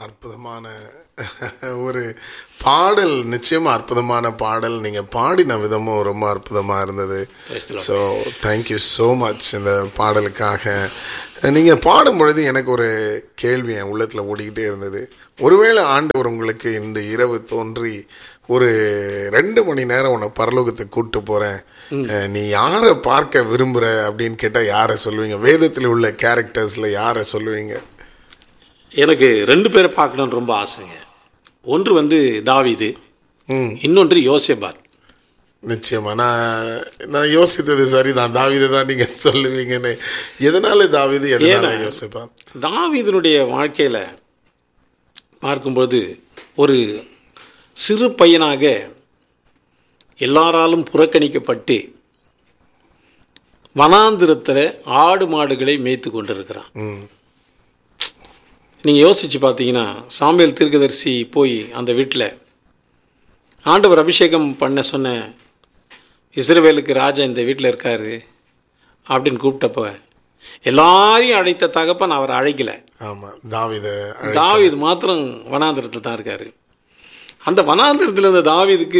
அற்புதமான ஒரு பாடல் நிச்சயமா அற்புதமான பாடல் நீங்கள் பாடின விதமும் ரொம்ப அற்புதமாக இருந்தது Praise the Lord. So thank you so much இந்த பாடலுக்காக நீங்கள் பாடும் பொழுது எனக்கு ஒரு கேள்வி என் உள்ளத்தில் ஓடிக்கிட்டே இருந்தது ஒருவேளை ஆண்டவர் உங்களுக்கு இந்த இரவு தோன்றி ஒரு ரெண்டு மணி நேரம் உன்னை பரலோகத்துக்கு கூப்பிட்டு போகிறேன் நீ யாரை பார்க்க விரும்புகிற அப்படின்னு கேட்டால் யாரை சொல்லுவீங்க வேதத்தில் உள்ள கேரக்டர்ஸில் யாரை சொல்லுவீங்க எனக்கு ரெண்டு பேரை பார்க்கணும்னு ரொம்ப ஆசைங்க ஒன்று வந்து தாவீது ம் இன்னொன்று யோசேபாத் நிச்சயமா நான் நான் யோசித்தது சரி தான் தாவிதை தான் நீங்கள் சொல்லுவீங்கன்னு எதனால தாவிது எதனால ஏன்னா- யோசிப்பான் தாவீதனுடைய வாழ்க்கையில் பார்க்கும்போது ஒரு சிறு பையனாக எல்லாராலும் புறக்கணிக்கப்பட்டு வனாந்திரத்தில் ஆடு மாடுகளை மேய்த்து கொண்டிருக்கிறான் ம் நீங்கள் யோசித்து பார்த்தீங்கன்னா சாம்பியல் தீர்க்கதரிசி போய் அந்த வீட்டில் ஆண்டவர் அபிஷேகம் பண்ண சொன்ன இஸ்ரவேலுக்கு ராஜா இந்த வீட்டில் இருக்காரு அப்படின்னு கூப்பிட்டப்ப எல்லாரையும் அழைத்த தகப்பன் அவர் அழைக்கலை ஆமாம் தாவித தாவீது மாத்திரம் வனாந்திரத்தில் தான் இருக்காரு அந்த வனாந்திரத்தில் இருந்த தாவீதுக்கு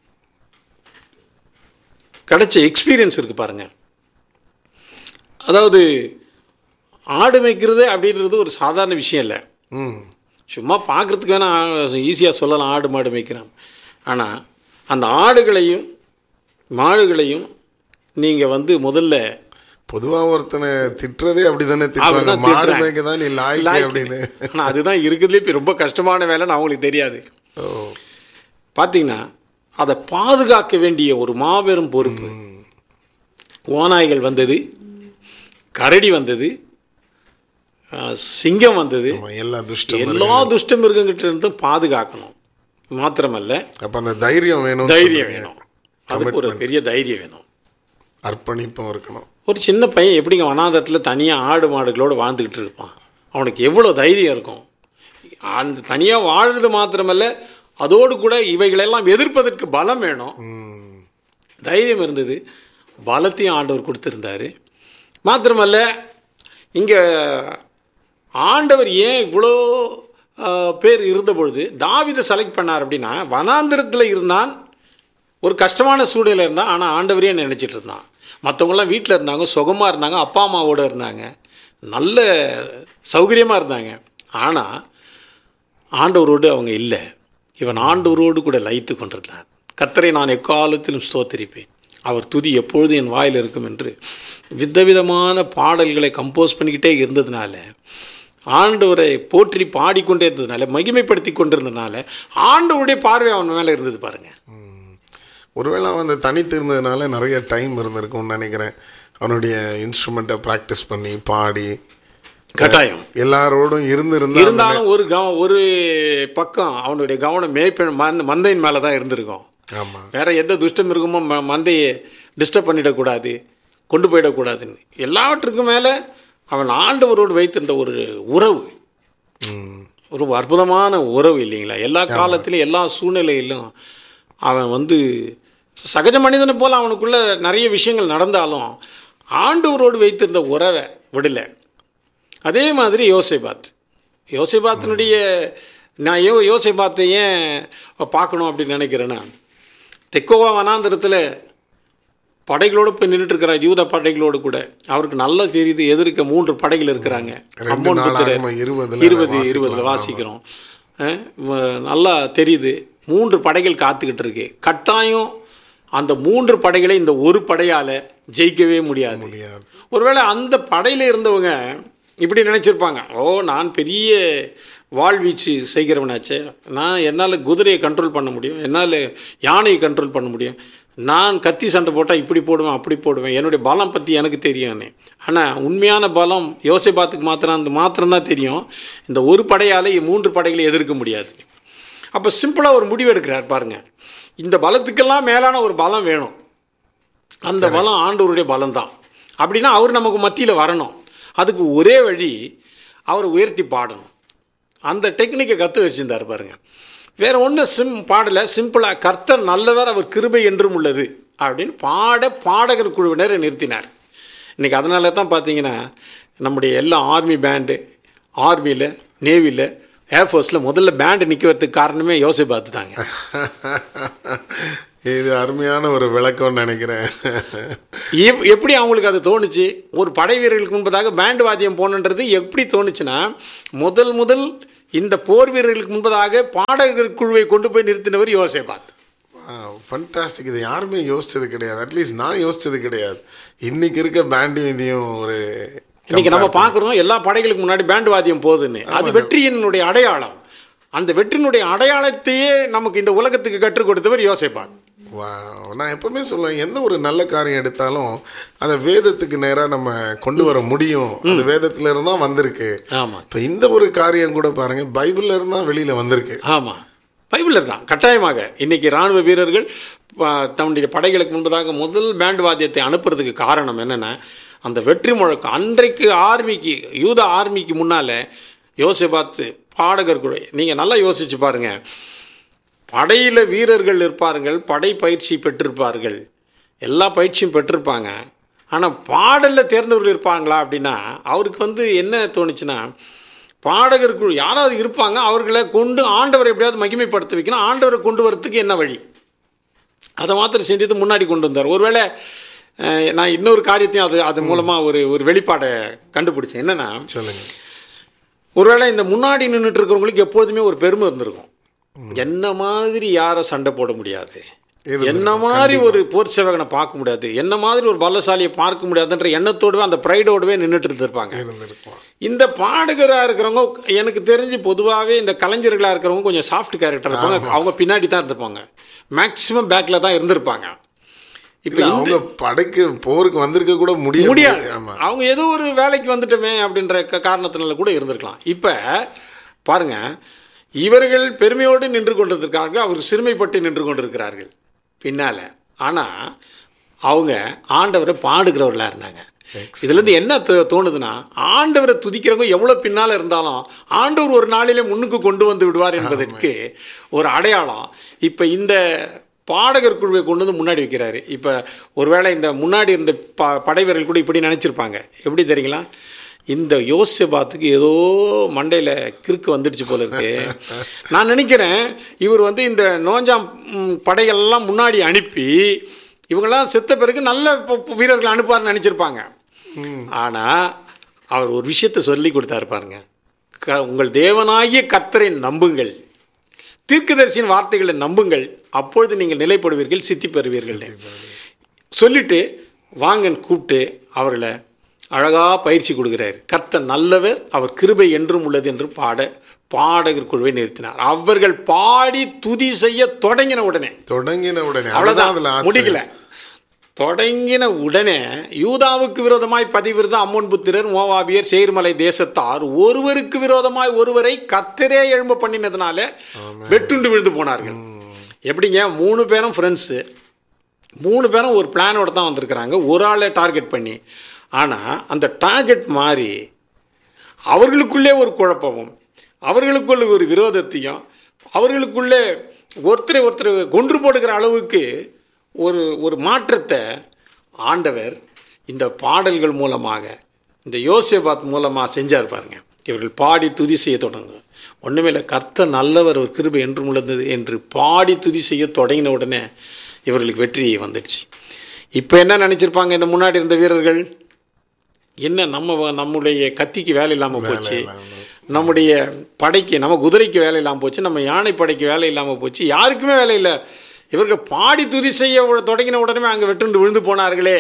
கிடைச்ச எக்ஸ்பீரியன்ஸ் இருக்கு பாருங்க அதாவது ஆடு மேய்க்கிறது அப்படின்றது ஒரு சாதாரண விஷயம் இல்லை ம் சும்மா பார்க்குறதுக்கு வேணால் ஈஸியாக சொல்லலாம் ஆடு மாடு மேய்க்கிறோம் ஆனால் அந்த ஆடுகளையும் மாடுகளையும் நீங்கள் வந்து முதல்ல பொதுவாக ஒருத்தனை திட்டுறதே அப்படி தானே திட்டுவாங்க அப்படிதான் மாடு திட்டுறாங்க. மேய்க்க தான் நீ லாய்க்கு அப்படின்னு ஆனால் அதுதான் இருக்கிறதுலே இப்போ ரொம்ப கஷ்டமான வேலைன்னு அவங்களுக்கு தெரியாது ஓ பார்த்தீங்கன்னா அதை பாதுகாக்க வேண்டிய ஒரு மாபெரும் பொறுப்பு ஓநாய்கள் வந்தது கரடி வந்தது ஆஹ், சிங்கம் வந்தது ஆமா, எல்லா துஷ்டம் எல்லா துஷ்ட மிருகங்கிட்ட இருந்தும் பாதுகாக்கணும் மாத்திரமல்ல அப்போ அந்த தைரியம் வேணும் தைரியம் வேணும் அதுக்கு ஒரு பெரிய தைரியம் வேணும் அர்ப்பணிப்பும் இருக்கணும் ஒரு சின்ன பையன் எப்படிங்க வனாந்தரத்தில் தனியாக ஆடு மாடுகளோடு வாழ்ந்துக்கிட்டு இருப்பான் அவனுக்கு எவ்வளோ தைரியம் இருக்கும் அந்த தனியாக வாழ்றது மாத்திரமல்ல அதோடு கூட இவைகளெல்லாம் எதிர்ப்பதற்கு பலம் வேணும் ம் தைரியம் இருந்தது பலத்தையும் ஆண்டவர் கொடுத்துருந்தாரு மாத்திரமல்ல இங்கே ஆண்டவர் ஏன் இவ்வளோ ஆஹ், பேர் இருந்த பொழுது தாவிதை செலக்ட் பண்ணார் அப்படின்னா வனாந்திரத்தில் இருந்தான் ஒரு கஷ்டமான சூழ்நிலை இருந்தான் ஆனால் ஆண்டவரே நினச்சிட்டு இருந்தான் மற்றவங்களாம் வீட்டில் இருந்தாங்க சுகமாக இருந்தாங்க அப்பா அம்மாவோடு இருந்தாங்க நல்ல சௌகரியமாக இருந்தாங்க ஆனால் ஆண்டவரோடு அவங்க இல்லை இவன் ஆண்டவரோடு கூட லயித்து கொண்டிருந்தான் கத்தரை நான் எக்காலத்திலும் ஸ்தோத்தரிப்பேன் அவர் துதி எப்பொழுதும் என் வாயில் இருக்கும் என்று விதவிதமான பாடல்களை கம்போஸ் பண்ணிக்கிட்டே இருந்ததுனால ஆண்டவரை போற்றி பாடிக்கொண்டே இருந்ததுனால மகிமைப்படுத்தி கொண்டிருந்ததுனால ஆண்டவருடைய பார்வை அவன் மேலே இருந்தது பாருங்க ஒருவேளை அவன் அந்த தனித்து இருந்ததுனால நிறைய டைம் இருந்திருக்கும்னு நினைக்கிறேன் அவனுடைய இன்ஸ்ட்ருமெண்ட்டை ப்ராக்டிஸ் பண்ணி பாடி கட்டாயம் எல்லாரோடும் இருந்து இருந்தா இருந்தாலும் ஒரு கவ ஒரு பக்கம் அவனுடைய கவனம் மேய்ப்பெண் மந்த மந்தையின் மேலே தான் இருந்திருக்கும் ஆமாம் வேற எந்த துஷ்டம் இருக்குமோ ம- மந்தையை டிஸ்டர்ப் பண்ணிடக்கூடாது கொண்டு போயிடக்கூடாதுன்னு எல்லாவற்றுக்கும் மேலே அவன் ஆண்டவரோடு வைத்திருந்த ஒரு உறவு ம் ஒரு அற்புதமான உறவு இல்லைங்களா எல்லா காலத்திலும் எல்லா சூழ்நிலையிலும் அவன் வந்து சகஜ மனிதனை போல் அவனுக்குள்ள நிறைய விஷயங்கள் நடந்தாலும் ஆண்டவரோடு வைத்திருந்த உறவை விடலை அதே மாதிரி யோசைபாத் யோசைபாத்தினுடைய நான் யோ யோசைபாத்தை ஏன் பார்க்கணும் அப்படின்னு நினைக்கிறேன்னா தெக்கோவா வனாந்திரத்தில் படைகளோடு போய் நின்றுட்டு இருக்கிறார் யூத படைகளோடு கூட அவருக்கு நல்லா தெரியுது எதிர்க்க மூன்று படைகள் இருக்கிறாங்க ரெண்டு அம்மோன் நாள் புத்திரர். ஆகுமா இருபதுல இருபது வாசிக்கலாம். இருபதுல வாசிக்கிறோம் அஹ் வ- நல்லா தெரியுது மூன்று படைகள் காத்துக்கிட்டு இருக்கு கட்டாயம் அந்த மூன்று படைகளை இந்த ஒரு படையால் ஜெயிக்கவே முடியாது முடியாது ஒருவேளை அந்த படையில் இருந்தவங்க இப்படி நினச்சிருப்பாங்க ஓ நான் பெரிய வாழ்வீச்சு செய்கிறவனாச்சே நான் என்னால் குதிரையை கண்ட்ரோல் பண்ண முடியும் என்னால் யானையை கண்ட்ரோல் பண்ண முடியும் நான் கத்தி சண்டை போட்டால் இப்படி போடுவேன் அப்படி போடுவேன் என்னுடைய பலம் பற்றி எனக்கு தெரியும்னு ஆனால் உண்மையான பலம் யோசிப்பாத்துக்கு மாத்திரம் அந்த மாத்திரம்தான் தெரியும் இந்த ஒரு படையால் மூன்று படைகளை எதிர்க்க முடியாது அப்போ சிம்பிளாக ஒரு முடிவு எடுக்கிறார் பாருங்க இந்த பலத்துக்கெல்லாம் மேலான ஒரு பலம் வேணும் அந்த பலம் ஆண்டவருடைய பலம் தான் அப்படின்னா அவர் நமக்கு மத்தியில் வரணும் அதுக்கு ஒரே வழி அவர் உயர்த்தி பாடணும் அந்த டெக்னிக்கை கற்று வச்சுருந்தார் பாருங்க வேற ஒன்றும் சிம் பாடலை சிம்பிளாக கர்த்தர் நல்லவர் அவர் கிருபை என்றும் உள்ளது அப்படின்னு பாட பாடகர் குழுவினரை நிறுத்தினார் இன்றைக்கி அதனால தான் பார்த்தீங்கன்னா நம்முடைய எல்லா ஆர்மி பேண்டு ஆர்மியில் நேவியில் ஏர்ஃபோர்ஸில் முதல்ல பேண்டு நிற்கிறதுக்கு காரணமே யோசிப்பாத்து தாங்க இது அருமையான ஒரு விளக்கம்னு நினைக்கிறேன் எப்- எப்படி அவங்களுக்கு அது தோணுச்சு ஒரு படை வீரர்களுக்கு முன்பதாக பேண்டு வாத்தியம் போகணுன்றது எப்படி தோணுச்சுன்னா முதல் முதல் இந்த போர் வீரர்களுக்கு முன்பதாக பாடகர் குழுவை கொண்டு போய் நிறுத்தினவர் யோசேபாத் ஃபண்டாஸ்டிக் இது யாருமே யோசிச்சது கிடையாது அட்லீஸ்ட் நான் யோசிச்சது கிடையாது இன்னைக்கு இருக்க பேண்டு இதையும் ஒரு இன்னைக்கு நம்ம பார்க்குறோம் எல்லா படைகளுக்கு முன்னாடி பேண்டு வாத்தியம் போகுதுன்னு அது வெற்றியினுடைய அடையாளம் அந்த வெற்றியினுடைய அடையாளத்தையே நமக்கு இந்த உலகத்துக்கு கற்றுக் கொடுத்தவர் யோசேபாத் Wow. நான் எப்பவுமே சொல்லுவேன் எந்த ஒரு நல்ல காரியம் எடுத்தாலும் அதை வேதத்துக்கு நேராக நம்ம கொண்டு வர முடியும் அது வேதத்துல இருந்தா வந்திருக்கு ஆமாம் இப்போ இந்த ஒரு காரியம் கூட பாருங்க பைபிள்ல இருந்தா வெளியில வந்திருக்கு ஆமாம் பைபிளில் தான் கட்டாயமாக இன்னைக்கு ராணுவ வீரர்கள் ப- தன்னுடைய படைகளுக்கு முன்பதாக முதல் பேண்ட் வாத்தியத்தை அனுப்புறதுக்கு காரணம் என்னென்னா அந்த வெற்றி முழக்கம் அன்றைக்கு ஆர்மிக்கு யூத ஆர்மிக்கு முன்னால் யோசிபாத்து பாடகர் குழு நீங்கள் நல்லா யோசிச்சு பாருங்கள் படையில் வீரர்கள் இருப்பார்கள் படை பயிற்சி பெற்றிருப்பார்கள் எல்லா பயிற்சியும் பெற்றிருப்பாங்க ஆனால் பாடலில் தேர்ந்தவர்கள் இருப்பாங்களா அப்படின்னா அவருக்கு வந்து என்ன தோணுச்சுன்னா பாடகர் குழு யாராவது இருப்பாங்க அவர்களை கொண்டு ஆண்டவரை எப்படியாவது மகிமைப்படுத்த வைக்கணும் ஆண்டவரை கொண்டு வரத்துக்கு என்ன வழி அதை மாத்திரம் சிந்தித்து முன்னாடி கொண்டு வந்தார் ஒருவேளை அஹ், நான் இன்னொரு காரியத்தையும் அது அது மூலமாக ஒரு ஒரு வெளிப்பாடை கண்டுபிடிச்சேன் என்னென்னா சொல்லுங்க ஒருவேளை இந்த முன்னாடி நின்றுட்டு இருக்கிறவங்களுக்கு எப்பொழுதுமே ஒரு பெருமை இருந்திருக்கும் என்ன மாதிரி யாரை சண்டை போட முடியாது இருந்திருக்கும், என்ன மாதிரி ஒரு போர் சேவகனை பார்க்க முடியாது என்ன மாதிரி ஒரு பலசாலியை பார்க்க முடியாதுன்ற எண்ணத்தோடவே அந்த ப்ரைடோடவே நின்றுட்டு இருந்திருப்பாங்க இருந்திருக்கும் இந்த பாடகராக இருக்கிறவங்க எனக்கு தெரிஞ்சு பொதுவாகவே இந்த கலைஞர்களாக இருக்கிறவங்க கொஞ்சம் சாஃப்ட் கேரக்டர் இருப்பாங்க அவங்க பின்னாடி தான் இருந்திருப்பாங்க மேக்ஸிமம் பேக்கில் தான் இருந்திருப்பாங்க இப்போ இல்ல, அவங்க படைக்கு போருக்கு வந்திருக்க கூட முடியாது முடியாது ஆமா அவங்க ஏதோ ஒரு வேலைக்கு வந்துட்டோமே அப்படின்ற க- காரணத்தினால கூட இருந்திருக்கலாம் இப்போ பாருங்க இவர்கள் பெருமையோடு நின்று கொண்டிருக்கிறார்கள் அவர் சிறுமைப்பட்டு நின்று கொண்டிருக்கிறார்கள் பின்னால் ஆனால் அவங்க ஆண்டவரை பாடுகிறவர்களாக இருந்தாங்க இதுலேருந்து என்ன தோ- தோணுதுன்னா ஆண்டவரை துதிக்கிறவங்க எவ்வளோ பின்னால் இருந்தாலும் ஆண்டவர் ஒரு நாளிலே முன்னுக்கு கொண்டு வந்து விடுவார் என்பதற்கு ஒரு அடையாளம் இப்போ இந்த பாடகர் குழுவை கொண்டு வந்து முன்னாடி வைக்கிறாரு இப்போ ஒருவேளை இந்த முன்னாடி இருந்த ப படை வீரர்கள் கூட இப்படி நினச்சிருப்பாங்க எப்படி தெரியுங்களா இந்த யோசிபாத்துக்கு ஏதோ மண்டையில் கிறுக்கு வந்துடுச்சு போல இருக்கு நான் நினைக்கிறேன் இவர் வந்து இந்த நோஞ்சாம் ம், படையெல்லாம் முன்னாடி அனுப்பி இவங்கெல்லாம் செத்த பிறகு நல்ல ப- ப- வீரர்களை அனுப்பார்னு நினச்சிருப்பாங்க ஆனால் அவர் ஒரு விஷயத்தை சொல்லி கொடுத்தாரு பாருங்க க உங்கள் தேவனாகிய கத்தரை நம்புங்கள் தீர்க்கதரிசியின் வார்த்தைகளை நம்புங்கள் அப்பொழுது நீங்கள் நிலைப்படுவீர்கள் சித்தி பெறுவீர்கள் சொல்லிட்டு வாங்கன்னு கூப்பிட்டு அவர்களை அழகாக பயிற்சி கொடுக்குறாரு கர்த்தர் நல்லவர் அவர் கிருபை என்றும் உள்ளது என்று பாட பாடகர் குழுவை நிறுத்தினார் அவர்கள் பாடி துதி செய்ய தொடங்கின உடனே தொடங்கின உடனே அதுதான் அவ்வளோதான் அதுல ஆச்சரியம். முடிக்கல தொடங்கின உடனே யூதாவுக்கு விரோதமாய் பதிவிருந்த அம்மன் புத்திரர் மோவாபியர் சேர்மலை தேசத்தார் ஒருவருக்கு விரோதமாய் ஒருவரை கத்தரே எழும்ப பண்ணினதுனால வெட்டுண்டு விழுந்து போனார்கள் எப்படிங்க மூணு பேரும் ஃப்ரெண்ட்ஸு மூணு பேரும் ஒரு பிளானோட தான் வந்திருக்கிறாங்க ஒரு ஆளை டார்கெட் பண்ணி ஆனால் அந்த டார்கெட் மாறி அவர்களுக்குள்ளே ஒரு குழப்பமும் அவர்களுக்குள்ள ஒரு விரோதத்தையும் அவர்களுக்குள்ளே ஒருத்தரை ஒருத்தர் கொன்று போடுகிற அளவுக்கு ஒரு ஒரு மாற்றத்தை ஆண்டவர் இந்த பாடல்கள் மூலமாக இந்த யோசேபாத் மூலமாக செஞ்சார் பாருங்க இவர்கள் பாடி துதி செய்ய தொடங்க ஒன்றுமே இல்லை கர்த்தர் நல்லவர் ஒரு கிருபை என்றும் உள்ளது என்று பாடி துதி செய்ய தொடங்கின உடனே இவர்களுக்கு வெற்றி வந்துடுச்சு இப்போ என்ன நினச்சிருப்பாங்க இந்த முன்னாடி இருந்த வீரர்கள் என்ன நம்ம வ- நம்முடைய கத்திக்கு வேலை இல்லாமல் போச்சு நம்முடைய படைக்கு நம்ம குதிரைக்கு வேலை இல்லாமல் போச்சு நம்ம யானை படைக்கு வேலை இல்லாமல் போச்சு யாருக்குமே வேலை இல்லை இவர்கள் பாடி துதி செய்ய உட- தொடங்கின உடனே அங்கே வெட்டுண்டு விழுந்து போனார்களே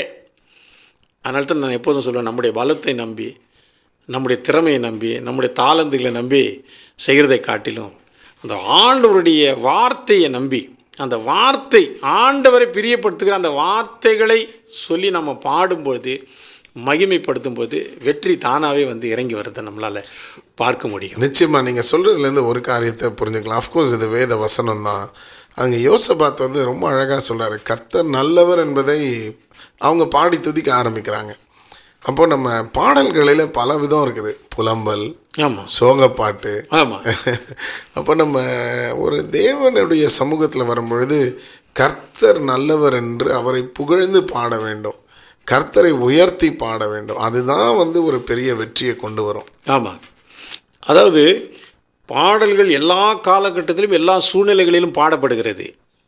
அதனால தான் நான் எப்போதும் சொல்லுவேன் நம்முடைய பலத்தை நம்பி நம்முடைய திறமையை நம்பி நம்முடைய தாளந்துகளை நம்பி செய்கிறதை காட்டிலும் அந்த ஆண்டவருடைய வார்த்தையை நம்பி அந்த வார்த்தை ஆண்டவரை பிரியப்படுத்துகிற அந்த வார்த்தைகளை சொல்லி நம்ம பாடும்போது மகிமைப்படுத்தும் போது வெற்றி தானாகவே வந்து இறங்கி வருதை நம்மளால் பார்க்க முடியும் நிச்சயமா நீங்க சொல்றதுல இருந்து ஒரு காரியத்தை புரிஞ்சுக்கலாம் அஃப்கோர்ஸ் இது வேத வசனம் தான் அங்க யோசபாத் வந்து ரொம்ப அழகா சொல்றாரு கர்த்தர் நல்லவர் என்பதை அவங்க பாடி துதிக்க ஆரம்பிக்கிறாங்க அப்போ நம்ம பாடல்களில் பல விதம் இருக்குது புலம்பல் ஆமாம் சோகப்பாட்டு ஆமாம் அப்போ நம்ம ஒரு தேவனுடைய சமூகத்தில் வரும்பொழுது கர்த்தர் நல்லவர் என்று அவரை புகழ்ந்து பாட வேண்டும் கர்த்தரை உயர்த்தி பாட வேண்டும் அதுதான் வந்து ஒரு பெரிய வெற்றியை கொண்டு வரும் ஆமாம் அதாவது பாடல்கள் எல்லா காலகட்டத்திலும் எல்லா சூழ்நிலைகளிலும் பாடப்படுகிறது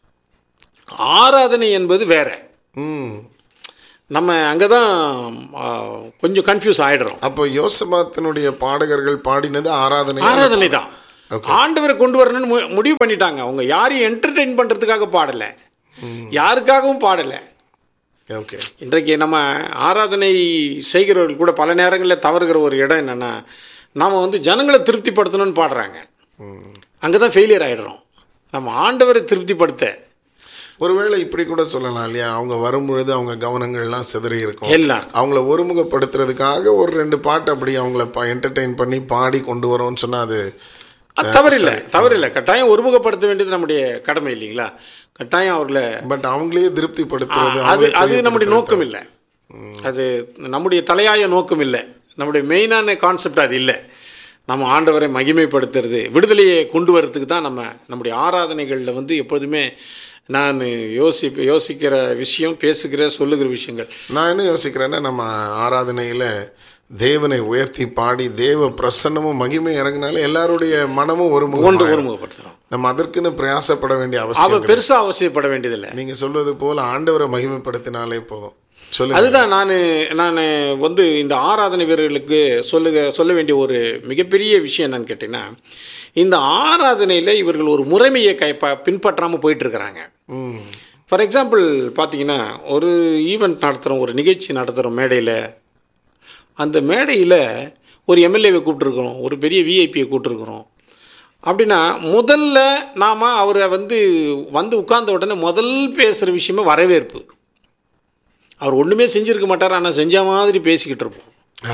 ஆராதனை என்பது வேற ம் நம்ம அங்கே தான் கொஞ்சம் கன்ஃபியூஸ் ஆகிடுறோம் அப்போ யோசபாத்தினுடைய பாடகர்கள் பாடினது ஆராதனை ஆராதனை தான் ஆண்டவரை கொண்டு வரணும்னு மு- முடிவு பண்ணிட்டாங்க அவங்க யாரையும் என்டர்டெயின் பண்ணுறதுக்காக பாடலை யாருக்காகவும் பாடலை ஓகே இன்றைக்கு நம்ம ஆராதனை செய்கிறவர்கள் கூட பல நேரங்களில் தவறுகிற ஒரு இடம் என்னென்னா நாம் வந்து ஜனங்களை திருப்திப்படுத்தணும்னு பாடுறாங்க அங்கே தான் ஃபெயிலியர் ஆகிடுறோம் நம்ம ஆண்டவரை திருப்திப்படுத்த ஒருவேளை இப்படி கூட சொல்லலாம் இல்லையா அவங்க வரும்பொழுது அவங்க கவனங்கள்லாம் சிதறி இருக்கும் எல்லாம் அவங்கள ஒருமுகப்படுத்துறதுக்காக ஒரு ரெண்டு பாட்டு அப்படி அவங்கள என்டர்டெயின் பண்ணி பாடி கொண்டு வரோம்னு சொன்னா அது அது தவறில்லை தவறில்லை கட்டாயம் ஒருமுகப்படுத்த வேண்டியது நம்முடைய கடமை இல்லைங்களா கட்டாயம் அவர்களை பட் அவங்களே திருப்திப்படுத்துறது அது அவங்களே அது நம்முடைய நோக்கம் இல்லை அது நம்முடைய தலையாய நோக்கம் இல்லை நம்முடைய மெயினான கான்செப்ட் அது இல்லை நம்ம ஆண்டவரை மகிமைப்படுத்துறது விடுதலையை கொண்டு வரதுக்கு தான் நம்ம நம்முடைய ஆராதனைகளில் வந்து எப்போதுமே நான் யோசி யோசிக்கிற விஷயம் பேசுகிற சொல்லுகிற விஷயங்கள் நான் என்ன யோசிக்கிறேன்னா நம்ம ஆராதனையில தேவனை உயர்த்தி பாடி தேவ பிரசன்னமும் மகிமை இறங்கினாலே எல்லாருடைய மனமும் ஒரு ஒன்று ஒருமுகப்படுத்துகிறோம் நம்ம அதற்குன்னு பிரயாசப்பட வேண்டிய அவசியம் அவ பெருசாக அவசியப்பட வேண்டியதில்லை நீங்க சொல்வது போல ஆண்டவரை மகிமைப்படுத்தினாலே போதும் சொல்லுங்க அதுதான் நான் நான் வந்து இந்த ஆராதனை வீரர்களுக்கு சொல்லுக சொல்ல வேண்டிய ஒரு மிகப்பெரிய விஷயம் என்னன்னு கேட்டிங்கன்னா இந்த ஆராதனையில் இவர்கள் ஒரு முறைமையை கை ப பின்பற்றாமல் போயிட்டுருக்கிறாங்க ம் ஃபார் எக்ஸாம்பிள் பார்த்தீங்கன்னா ஒரு ஈவெண்ட் நடத்துகிறோம் ஒரு நிகழ்ச்சி நடத்துகிறோம் மேடையில் அந்த மேடையில் ஒரு எம்எல்ஏவை கூப்பிட்ருக்குறோம் ஒரு பெரிய விஐபியை கூப்பிட்ருக்குறோம் அப்படின்னா முதல்ல நாம் அவரை வந்து வந்து உட்கார்ந்த உடனே முதல் பேசுகிற விஷயமே வரவேற்பு அவர் ஒன்றுமே செஞ்சுருக்க மாட்டார் ஆனால் செஞ்ச மாதிரி பேசிக்கிட்டு இருப்போம்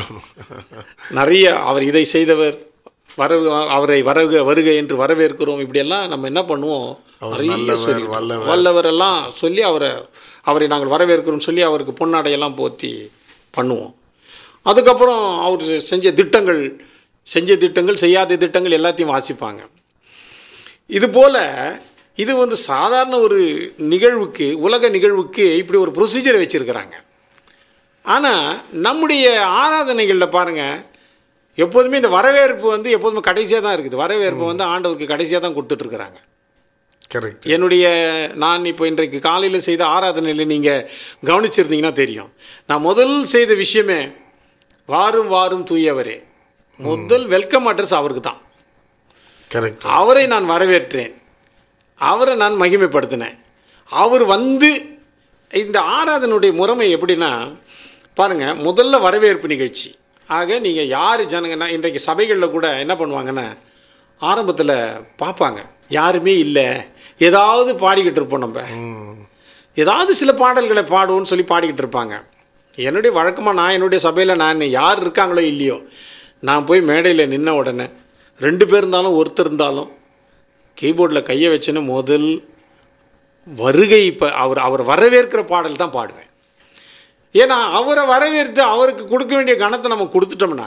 நிறைய அவர் இதை செய்தவர் வர அவரை வரக வருக என்று வரவேற்கிறோம் இப்படியெல்லாம் நம்ம என்ன பண்ணுவோம் நிறைய நல்லவர், சொல்லிட்டு வல்லவர். வல்லவர் எல்லாம் சொல்லி அவரை அவரை நாங்கள் வரவேற்கிறோம் சொல்லி அவருக்கு பொன்னாடையெல்லாம் போத்தி பண்ணுவோம் அதுக்கப்புறம் அவர் செஞ்ச திட்டங்கள் செஞ்ச திட்டங்கள் செய்யாத திட்டங்கள் எல்லாத்தையும் வாசிப்பாங்க இது போல் இது வந்து சாதாரண ஒரு நிகழ்வுக்கு உலக நிகழ்வுக்கு இப்படி ஒரு ப்ரொசீஜரை வச்சுருக்கிறாங்க ஆனால் நம்முடைய ஆராதனைகளில் பாருங்கள் எப்போதுமே இந்த வரவேற்பு வந்து எப்போதுமே கடைசியாக தான் இருக்குது வரவேற்பு வந்து ஆண்டவருக்கு கடைசியாக தான் கொடுத்துட்ருக்குறாங்க கரெக்ட் என்னுடைய நான் இப்போ இன்றைக்கு காலையில் செய்த ஆராதனையில் நீங்கள் கவனிச்சிருந்தீங்கன்னா தெரியும் நான் முதல் செய்த விஷயமே வாரும் வாரும் தூயவரே முதல் வெல்கம் அட்ரஸ் அவருக்கு தான் கரெக்ட் அவரை நான் வரவேற்றேன் அவரை நான் மகிமைப்படுத்தினேன் அவர் வந்து இந்த ஆராதனுடைய முறைமை எப்படின்னா பாருங்கள் முதல்ல வரவேற்பு நிகழ்ச்சி ஆக நீங்கள் யார் ஜனங்கன்னா இன்றைக்கு சபைகளில் கூட என்ன பண்ணுவாங்கன்னா ஆரம்பத்தில் பார்ப்பாங்க யாருமே இல்லை ஏதாவது பாடிக்கிட்டு இருப்போம் நம்ம ஏதாவது சில பாடல்களை பாடுவோம்னு சொல்லி பாடிக்கிட்டு இருப்பாங்க என்னுடைய வழக்கமாக நான் என்னுடைய சபையில் நான் யார் இருக்காங்களோ இல்லையோ நான் போய் மேடையில் நின்ன உடனே ரெண்டு பேர் இருந்தாலும் ஒருத்தர் இருந்தாலும் கீபோர்டில் கையை வச்சுன்னு முதல் வருகை இப்போ அவர் அவர் வரவேற்கிற பாடல் தான் பாடுவேன் ஏன்னா அவரை வரவேற்று அவருக்கு கொடுக்க வேண்டிய கணத்தை நம்ம கொடுத்துட்டோம்னா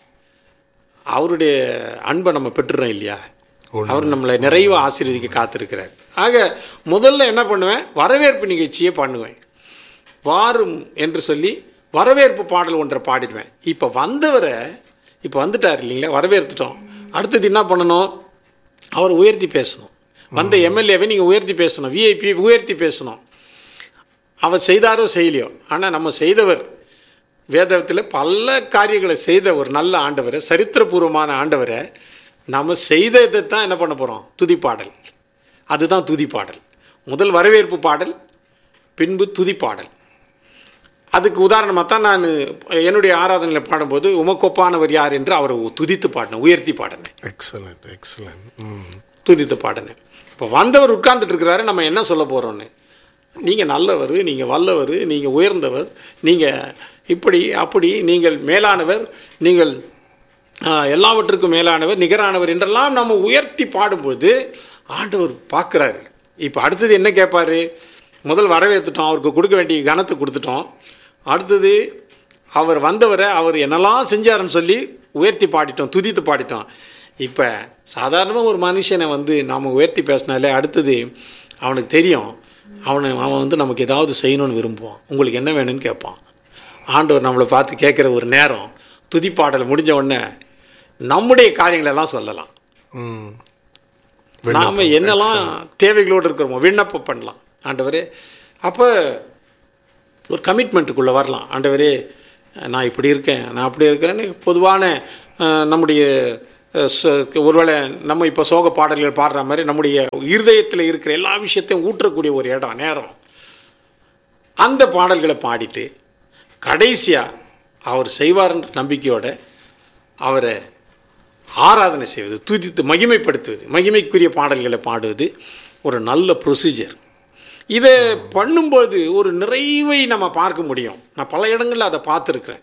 அவருடைய அன்பை நம்ம பெற்றுறோம் இல்லையா அவர் நம்மளை நிறைவு ஆசீர்வதிக்க காத்திருக்கிறார் ஆக முதல்ல என்ன பண்ணுவேன் வரவேற்பு நிகழ்ச்சியே பண்ணுவேன் வாரும் என்று சொல்லி வரவேற்பு பாடல் ஒன்றை பாடிடுவேன் இப்போ வந்தவரை இப்போ வந்துட்டார் இல்லைங்களா வரவேற்றுட்டோம் அடுத்தது என்ன பண்ணணும் அவர் உயர்த்தி பேசணும் வந்த எம்எல்ஏவை நீங்கள் உயர்த்தி பேசணும் விஐபி உயர்த்தி பேசணும் அவர் செய்தாரோ செய்யலையோ ஆனால் நம்ம செய்தவர் வேதத்தில் பல காரியங்களை செய்த ஒரு நல்ல ஆண்டவரை சரித்திரபூர்வமான ஆண்டவரை நம்ம செய்ததை தான் என்ன பண்ண போகிறோம் துதிப்பாடல் அதுதான் துதிப்பாடல் முதல் வரவேற்பு பாடல் பின்பு துதிப்பாடல் அதுக்கு உதாரணமாக தான் நான் என்னுடைய ஆராதனையில் பாடும்போது உமக்கொப்பானவர் யார் என்று அவரை துதித்து பாடினேன் உயர்த்தி பாடினேன் எக்ஸலண்ட் எக்ஸலண்ட் ம் துதித்து பாடினேன் இப்போ வந்தவர் உட்கார்ந்துட்டு இருக்கிறாரு நம்ம என்ன சொல்ல போகிறோன்னு நீங்கள் நல்லவர் நீங்கள் வல்லவர் நீங்கள் உயர்ந்தவர் நீங்கள் இப்படி அப்படி நீங்கள் மேலானவர் நீங்கள் ஆ, எல்லாவற்றுக்கும் மேலானவர் நிகரானவர் என்றெல்லாம் நம்ம உயர்த்தி பாடும்போது ஆண்டவர் பார்க்குறாரு இப்போ அடுத்தது என்ன கேட்பாரு முதல் வரவேற்றுட்டோம் அவருக்கு கொடுக்க வேண்டிய கனத்தை கொடுத்துட்டோம் அடுத்தது அவர் வந்தவரை அவர் என்னெல்லாம் செஞ்சாருன்னு சொல்லி உயர்த்தி பாடிட்டோம் துதித்து பாடிட்டோம் இப்போ சாதாரணமாக ஒரு மனுஷனை வந்து நாம் உயர்த்தி பேசினாலே அடுத்தது அவனுக்கு தெரியும் அவனை அவன் வந்து நமக்கு ஏதாவது செய்யணும்னு விரும்புவான் உங்களுக்கு என்ன வேணும்னு கேட்பான் ஆண்டவர் நம்மளை பார்த்து கேட்குற ஒரு நேரம் துதிப்பாடல் முடிஞ்ச உடனே நம்முடைய காரியங்களெல்லாம் சொல்லலாம் ம் நாம என்னெல்லாம் தேவைகளோடு இருக்கிறோமோ விண்ணப்பம் பண்ணலாம் ஆண்டவரே அப்போ ஒரு கமிட்மெண்ட்டுக்குள்ளே வரலாம் ஆண்டவரே நான் இப்படி இருக்கேன் நான் அப்படி இருக்கிறேன்னு பொதுவான அஹ், நம்முடைய அஹ், ச- ஒருவேளை நம்ம இப்போ சோக பாடல்கள் பாடுற மாதிரி நம்முடைய இருதயத்தில் இருக்கிற எல்லா விஷயத்தையும் ஊற்றக்கூடிய ஒரு இடம் நேரம் அந்த பாடல்களை பாடிட்டு கடைசியாக அவர் செய்வார்ன்ற நம்பிக்கையோட அவரை ஆராதனை செய்வது துதித்து மகிமைப்படுத்துவது மகிமைக்குரிய பாடல்களை பாடுவது ஒரு நல்ல ப்ரொசீஜர் இதை பண்ணும்போது ஒரு நிறைவை நம்ம பார்க்க முடியும் நான் பல இடங்களில் அதை பார்த்துருக்குறேன்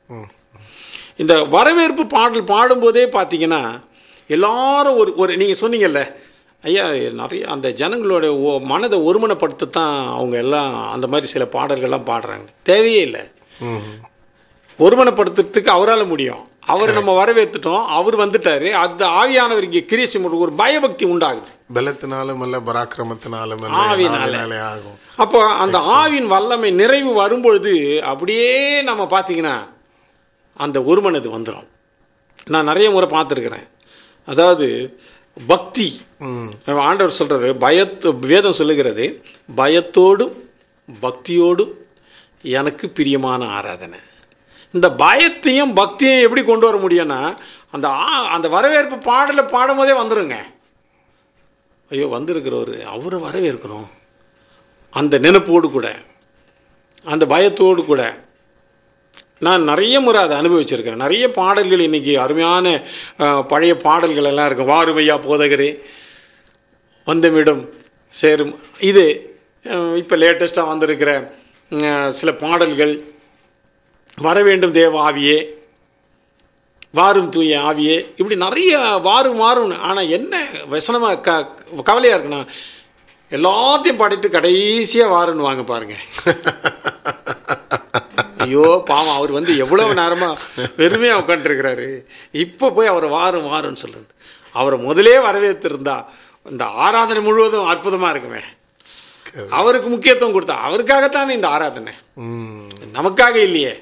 இந்த வரவேற்பு பாடல் பாடும்போதே பார்த்தீங்கன்னா எல்லாரும் ஒரு ஒரு நீங்கள் சொன்னீங்கல்ல ஐயா நிறைய அந்த ஜனங்களோட ஓ மனதை ஒருமனப்படுத்தத்தான் அவங்க எல்லாம் அந்த மாதிரி சில பாடல்கள்லாம் பாடுறாங்க தேவையே இல்லை ம் ஒருமனப்படுத்துறதுக்கு அவரால் முடியும் அவர் நம்ம வரவேற்றுட்டோம் அவர் வந்துட்டாரு அந்த ஆவியானவர் இங்கே கிரியேசி ஒரு பயபக்தி உண்டாகுது பலத்தினாலும் அல்ல பராக்கிரமத்தினாலும் அல்ல ஆவினாலே. ஆவினாலே ஆகும் அப்போ அந்த ஆவின் வல்லமை நிறைவு வரும்பொழுது அப்படியே நம்ம பார்த்தீங்கன்னா அந்த ஒருமனது வந்துடும் நான் நிறைய முறை பார்த்துருக்குறேன் அதாவது பக்தி ஆண்டவர் சொல்கிறாரு பயத்து வேதம் சொல்லுகிறது பயத்தோடும் பக்தியோடும் எனக்கு பிரியமான ஆராதனை இந்த பயத்தையும் பக்தியும் எப்படி கொண்டு வர முடியும்னா அந்த ஆ- அந்த வரவேற்பு பாடலை பாடும்போதே வந்துருங்க ஐயோ வந்திருக்கிறவர் அவரை வரவேற்கிறோம் அந்த நினைப்போடு கூட அந்த பயத்தோடு கூட நான் நிறைய முறை அதை அனுபவிச்சிருக்கேன் நிறைய பாடல்கள் இன்றைக்கி அருமையான அஹ், பழைய பாடல்கள் எல்லாம் இருக்கும் வாருமையா போதகரே வந்தமிடம் சேரும் இது இப்போ லேட்டஸ்ட்டாக வந்திருக்கிற அஹ், சில பாடல்கள் வர வேண்டும் தேவ ஆவியே வாரும் தூய ஆவியே இப்படி நிறைய வாரும் வாரும் ஆனால் என்ன வசனமாக க கவலையாக இருக்குன்னா எல்லாத்தையும் பாடிட்டு கடைசியாக வாருன்னு வாங்க பாருங்க ஐயோ பாவம் அவர் வந்து எவ்வளவு நேரமாக வெறுமையாக உட்காந்துருக்கிறாரு இப்போ போய் அவர் வாரும் வாருன்னு சொல்லுறது அவரை முதலே வரவேற்றிருந்தா இந்த ஆராதனை முழுவதும் அற்புதமாக இருக்குமே அவருக்கு முக்கியத்துவம் கொடுத்தா அவருக்காகத்தானே இந்த ஆராதனை ம் நமக்காக இல்லையே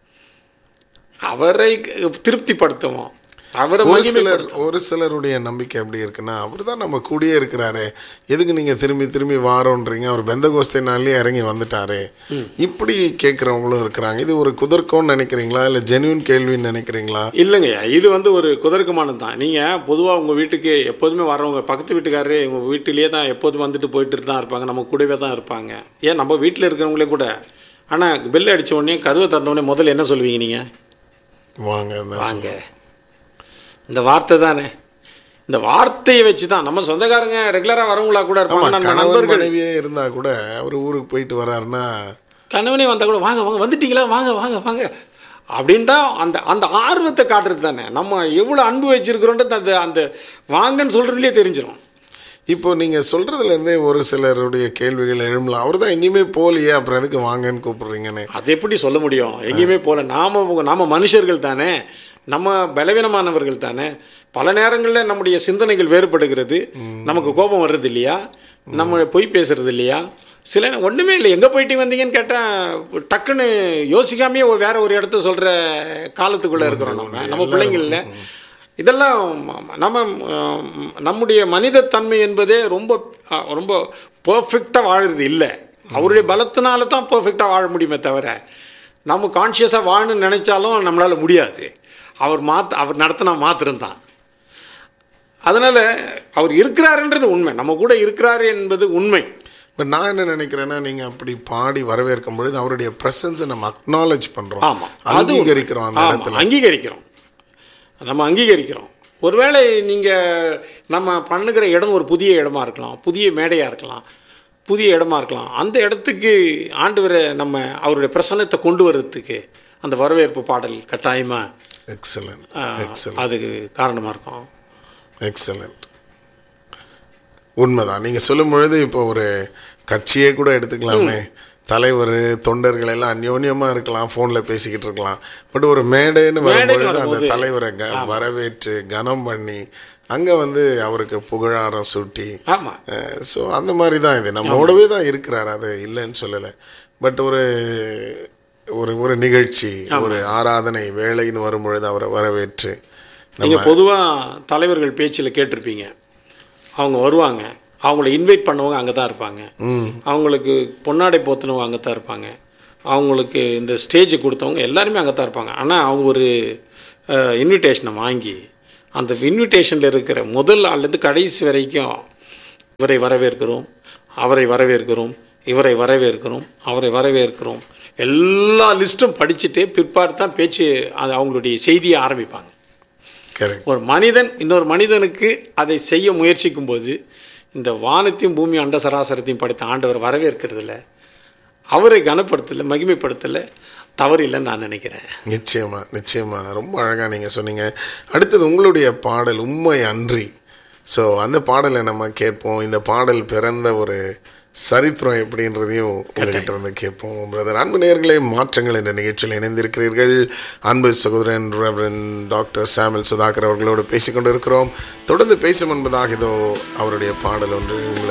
அவரை திருப்திப்படுத்துவோம் அவரை ஒரு மகிமைப்படுத்துவோம். சிலர் ஒரு சிலருடைய நம்பிக்கை எப்படி இருக்குன்னா அவர் தான் நம்ம கூடயே இருக்கிறாரு எதுக்கு நீங்க திரும்பி திரும்பி வாரோன்றீங்க அவர் பெந்த கோஸ்தினாலே இறங்கி வந்துட்டாரு இப்படி கேட்குறவங்களும் இருக்கிறாங்க இது ஒரு குதர்க்கம்னு நினைக்கிறீங்களா இல்லை ஜென்யூன் கேள்வின்னு நினைக்கிறீங்களா இல்லைங்கய்யா இது வந்து ஒரு குதர்க்கமானது தான் நீங்கள் பொதுவாக உங்கள் வீட்டுக்கு எப்போதுமே வரவங்க பக்கத்து வீட்டுக்காரரு உங்கள் வீட்டிலேயே தான் எப்போதும் வந்துட்டு போயிட்டு தான் இருப்பாங்க நம்ம கூடவே தான் இருப்பாங்க ஏன் நம்ம வீட்டில் இருக்கிறவங்களே கூட ஆனால் பெல் அடித்த உடனே கதவை திறந்த உடனே முதல்ல என்ன சொல்லுவீங்க நீங்கள் வாங்க தான் வாங்க இந்த வார்த்தை தானே இந்த வார்த்தையை வச்சு தான் நம்ம சொந்தக்காரங்க ரெகுலராக வரவங்களா கூட ஆமா இருப்பாங்க நம்ம கணவன் நண்பர்கள் மனைவியே இருந்தா கூட அவர் ஊருக்கு போயிட்டு வர்றாருன்னா கணவனே வந்தால் கூட வாங்க வாங்க வந்துட்டீங்களா வாங்க வாங்க வாங்க அப்படின்னு தான் அந்த அந்த ஆர்வத்தை காட்டுறது தானே நம்ம எவ்வளோ அன்பு வச்சிருக்கிறோன்றது அந்த அந்த வாங்கன்னு சொல்கிறதுலே தெரிஞ்சிடும் இப்போ நீங்க சொல்றதுல இருந்தே ஒரு சிலருடைய கேள்விகள் எழும்பலாம் அவர் தான் எங்கேயுமே போகலையே அப்புறம் எதுக்கு வாங்கன்னு கூப்பிடுறீங்கன்னு அது எப்படி சொல்ல முடியும் எங்கேயுமே போகல நாம நாம மனுஷர்கள் தானே நம்ம பலவீனமானவர்கள் தானே பல நேரங்களில் நம்முடைய சிந்தனைகள் வேறுபடுகிறது நமக்கு கோபம் வர்றது இல்லையா நம்ம பொய் பேசுறது இல்லையா சில நே- ஒன்றுமே இல்லை எங்கே போயிட்டு வந்தீங்கன்னு கேட்டால் டக்குன்னு யோசிக்காமையே ஒரு வேற ஒரு இடத்த சொல்கிற காலத்துக்குள்ளே இருக்கிறோம் நம்ம நம்ம பிள்ளைங்களில் இதெல்லாம் ம- நம்ம ம், நம்முடைய மனிதத்தன்மை என்பதே ரொம்ப அ, ரொம்ப பர்ஃபெக்டாக வாழுறது இல்லை அவருடைய பலத்தினால தான் பர்ஃபெக்டாக வாழ முடியுமே தவிர நம்ம கான்ஷியஸாக வாழணும்னு நினைச்சாலும் நம்மளால் முடியாது அவர் மாத் அவர் நடத்தினா மாத்திரம் தான் அதனால் அவர் இருக்கிறாருன்றது உண்மை நம்ம கூட இருக்கிறாரு என்பது உண்மை இப்போ நான் என்ன நினைக்கிறேன்னா நீங்க அப்படி பாடி வரவேற்கும் பொழுது அவருடைய ப்ரெசன்ஸை நம்ம அக்னாலேஜ் பண்றோம் ஆமாம் அது உண்மை. அங்கீகரிக்கிறோம் அந்த ஆமா, இடத்துல அங்கீகரிக்கிறோம் நம்ம அங்கீகரிக்கிறோம் ஒருவேளை நீங்கள் நம்ம பண்ணுகிற இடம் ஒரு புதிய இடமா இருக்கலாம் புதிய மேடையாக இருக்கலாம் புதிய இடமா இருக்கலாம் அந்த இடத்துக்கு ஆண்டவரை நம்ம அவருடைய பிரசன்னத்தை கொண்டு வர்றதுக்கு அந்த வரவேற்பு பாடல் கட்டாயமாக எக்ஸலன்ட் எக்ஸலன்ட் அதுக்கு காரணமாக இருக்கும் எக்ஸலண்ட் உண்மைதான் நீங்கள் சொல்லும் பொழுது இப்போ ஒரு கட்சியே கூட எடுத்துக்கலாமே தலைவர் தொண்டர்கள் எல்லாம் அந்யோன்யமாக இருக்கலாம் ஃபோனில் பேசிக்கிட்டு இருக்கலாம் பட் ஒரு மேடைன்னு வரும்பொழுது அந்த வரும்போது, தலைவரை க வரவேற்று கனம் பண்ணி அங்கே வந்து அவருக்கு புகழாரம் சூட்டி ஆமாம் ஸோ அந்த மாதிரி தான் இது நம்மளோடவே தான் இருக்கிறார் அது இல்லைன்னு சொல்லலை பட் ஒரு ஒரு ஒரு நிகழ்ச்சி ஒரு ஆராதனை வேலைன்னு வரும்பொழுது அவரை வரவேற்று நீங்கள் பொதுவாக தலைவர்கள் பேச்சில் கேட்டிருப்பீங்க அவங்க வருவாங்க அவங்கள இன்வைட் பண்ணவங்க அங்கே தான் இருப்பாங்க ம் அவங்களுக்கு பொன்னாடை போத்துனவங்க அங்கே தான் இருப்பாங்க அவங்களுக்கு இந்த ஸ்டேஜ் கொடுத்தவங்க எல்லாருமே அங்கே தான் இருப்பாங்க ஆனால் அவங்க ஒரு இன்விடேஷனை வாங்கி அந்த இன்விடேஷனில் இருக்கிற முதல் ஆள்லேருந்து கடைசி வரைக்கும் இவரை வரவேற்கிறோம் அவரை வரவேற்கிறோம் இவரை வரவேற்கிறோம் அவரை வரவேற்கிறோம் எல்லா லிஸ்ட்டும் படிச்சுட்டு பிற்பாடு தான் பேச்சு அது அவங்களுடைய செய்தியை ஆரம்பிப்பாங்க கரெக்ட் ஒரு மனிதன் இன்னொரு மனிதனுக்கு அதை செய்ய முயற்சிக்கும் போது இந்த வானத்தையும் பூமி அண்ட சராசரத்தையும் படைத்த ஆண்டவர் வரவேற்கிறதுல அவரை கனப்படுத்தல மகிமைப்படுத்தல தவறில்லைன்னு நான் நினைக்கிறேன் நிச்சயமா நிச்சயமா ரொம்ப அழகாக நீங்கள் சொன்னீங்க அடுத்தது உங்களுடைய பாடல் உண்மை அன்றி ஸோ அந்த பாடலை நம்ம கேட்போம் இந்த பாடல் பிறந்த ஒரு சரித்திரம் எப்படின்றதையும் உங்ககிட்ட இருந்து கேட்போம் பிரதர் அன்பு நேயர்களே மாற்றங்கள் என்ற நிகழ்ச்சியில் இணைந்திருக்கிறீர்கள் அன்பு சகோதரன் ரெவரன் டாக்டர் சாமுel சுதாகர் அவர்களோடு பேசிக்கொண்டிருக்கிறோம் தொடர்ந்து பேசும் என்பதாக இதோ அவருடைய பாடல் ஒன்று உங்களை